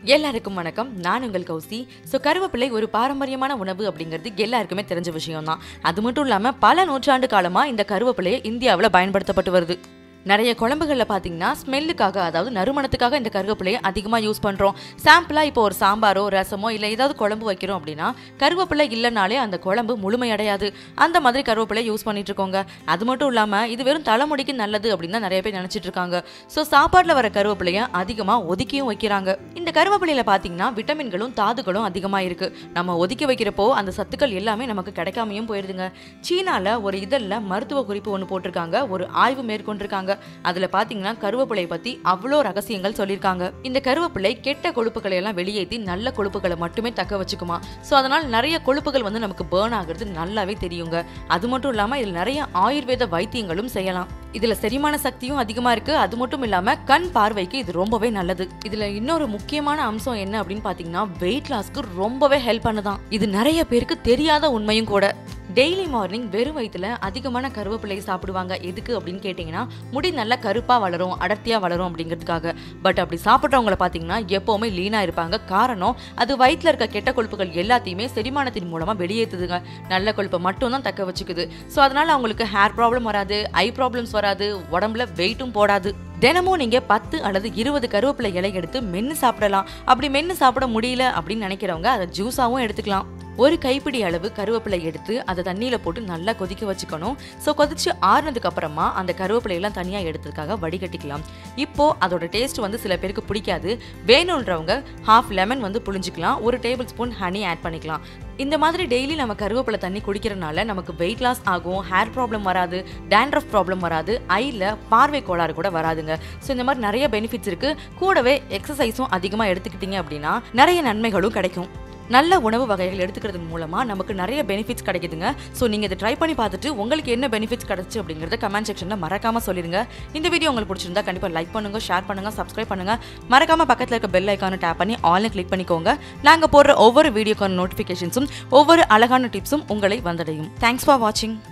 எல்லாருக்கும் வணக்கம் நான் உங்கள் கௌசி ஸோ கருவேப்பிலை ஒரு பாரம்பரியமான உணவு அப்படிங்கிறது எல்லாருக்குமே தெரிஞ்ச விஷயம் தான் அது மட்டும் இல்லாமல் பல நூற்றாண்டு காலமாக இந்த கருவேப்பிலையை இந்தியாவில் பயன்படுத்தப்பட்டு வருது நிறைய குழம்புகளில் பார்த்தீங்கன்னா ஸ்மெல்லுக்காக அதாவது நறுமணத்துக்காக இந்த கருவேப்பிலையை அதிகமாக யூஸ் பண்ணுறோம் சாம்பிளாக இப்போ ஒரு சாம்பாரோ ரசமோ இல்லை ஏதாவது குழம்பு வைக்கிறோம் அப்படின்னா கருவேப்பிலை இல்லைனாலே அந்த குழம்பு முழுமையடையாது அந்த மாதிரி கருவேப்பிலை யூஸ் பண்ணிட்டு இருக்கோங்க அது மட்டும் இல்லாமல் இது வெறும் தலைமுடிக்கு நல்லது அப்படின்னு தான் நிறைய பேர் நினச்சிட்டு இருக்காங்க ஸோ சாப்பாட்டில் வர கருவேப்பிலையை அதிகமாக ஒதுக்கியும் வைக்கிறாங்க இந்த கருவேப்பிலையில் பார்த்தீங்கன்னா விட்டமின்களும் தாதுகளும் அதிகமாக இருக்கு நம்ம ஒதுக்கி வைக்கிறப்போ அந்த சத்துக்கள் எல்லாமே நமக்கு கிடைக்காமையும் போயிடுதுங்க சீனால ஒரு இதழில் மருத்துவ குறிப்பு ஒன்று போட்டிருக்காங்க ஒரு ஆய்வு மேற்கொண்டிருக்காங்க அதுல பாத்தீங்கன்னா கருவேப்பிலை பத்தி அவ்வளோ ரகசியங்கள் சொல்லியிருக்காங்க இந்த கருவேப்பிலை கெட்ட கொழுப்புகளை எல்லாம் வெளியேற்றி நல்ல கொழுப்புகளை மட்டுமே தக்க வச்சுக்குமா ஸோ அதனால் நிறைய கொழுப்புகள் வந்து நமக்கு பேர்ன் ஆகுறது நல்லாவே தெரியுங்க அது மட்டும் இல்லாம இதுல நிறைய ஆயுர்வேத வைத்தியங்களும் செய்யலாம் இதுல செரிமான சக்தியும் அதிகமா இருக்கு அது மட்டும் இல்லாம கண் பார்வைக்கு இது ரொம்பவே நல்லது இதுல இன்னொரு முக்கியமான அம்சம் என்ன அப்படின்னு பாத்தீங்கன்னா வெயிட் லாஸ்க்கு ரொம்பவே ஹெல்ப் பண்ணுதான் இது நிறைய பேருக்கு தெரியாத உண்மையும் கூட டெய்லி மார்னிங் வெறும் வயிற்றுல அதிகமான கருவேப்பிலை சாப்பிடுவாங்க எதுக்கு அப்படின்னு கேட்டிங்கன்னா முடி நல்லா கருப்பாக வளரும் அடர்த்தியாக வளரும் அப்படிங்கிறதுக்காக பட் அப்படி சாப்பிட்றவங்கள பார்த்தீங்கன்னா எப்போவுமே லீனாக இருப்பாங்க காரணம் அது வயிற்றில் இருக்க கெட்ட கொழுப்புகள் எல்லாத்தையுமே செரிமானத்தின் மூலமாக வெளியேற்றுதுங்க நல்ல கொழுப்பை மட்டும் தான் தக்க வச்சுக்குது ஸோ அதனால் அவங்களுக்கு ஹேர் ப்ராப்ளம் வராது ஐ ப்ராப்ளம்ஸ் வராது உடம்புல வெயிட்டும் போடாது தினமும் நீங்க பத்து அல்லது இருபது கருவேப்பிலை இலை எடுத்து மென்று சாப்பிடலாம் அப்படி மென்று சாப்பிட முடியல அப்படின்னு நினைக்கிறவங்க அதை ஜூஸாவும் எடுத்துக்கலாம் ஒரு கைப்பிடி அளவு கருவேப்பிலை எடுத்து அதை தண்ணியில போட்டு நல்லா கொதிக்க வச்சுக்கணும் ஸோ கொதிச்சு ஆறுனதுக்கு அப்புறமா அந்த கருவேப்பிலையெல்லாம் தனியாக எடுத்ததுக்காக வடிகட்டிக்கலாம் இப்போ அதோட டேஸ்ட் வந்து சில பேருக்கு பிடிக்காது வேணுன்றவங்க ஹாஃப் லெமன் வந்து புழிஞ்சிக்கலாம் ஒரு டேபிள் ஸ்பூன் ஹனி ஆட் பண்ணிக்கலாம் இந்த மாதிரி டெய்லி நம்ம கருவேப்பிலை தண்ணி குடிக்கிறனால நமக்கு வெயிட் லாஸ் ஆகும் ஹேர் ப்ராப்ளம் வராது டேண்ட்ரஃப் ப்ராப்ளம் வராது ஐயில் பார்வை கோளாறு கூட வராதுங்க ஸோ இந்த மாதிரி நிறைய பெனிஃபிட்ஸ் இருக்கு கூடவே எக்ஸசைஸும் அதிகமாக எடுத்துக்கிட்டீங்க அப்படின்னா நிறைய நன்மைகளும் கிடைக்கும் நல்ல உணவு வகைகள் எடுத்துக்கிறது மூலமா நமக்கு நிறைய பெனிஃபிட்ஸ் கிடைக்குதுங்க ஸோ நீங்க இதை ட்ரை பண்ணி பார்த்துட்டு உங்களுக்கு என்ன பெனிஃபிட்ஸ் கிடைச்சு அப்படிங்கறத கமெண்ட் செக்ஷன்ல மறக்காம சொல்லிருங்க இந்த வீடியோ உங்களுக்கு பிடிச்சிருந்தா கண்டிப்பா லைக் பண்ணுங்க ஷேர் பண்ணுங்க சப்ஸ்கிரைப் பண்ணுங்க மறக்காம பக்கத்துல இருக்க பெல் ஐக்கான டேப் பண்ணி ஆன்லைன் கிளிக் பண்ணிக்கோங்க நாங்க போடுற ஒவ்வொரு வீடியோக்கான நோட்டிஃபிகேஷன்ஸும் ஒவ்வொரு அழகான டிப்ஸும் உங்களை வந்தடையும் தேங்க்ஸ் ஃபார் வாட்சிங்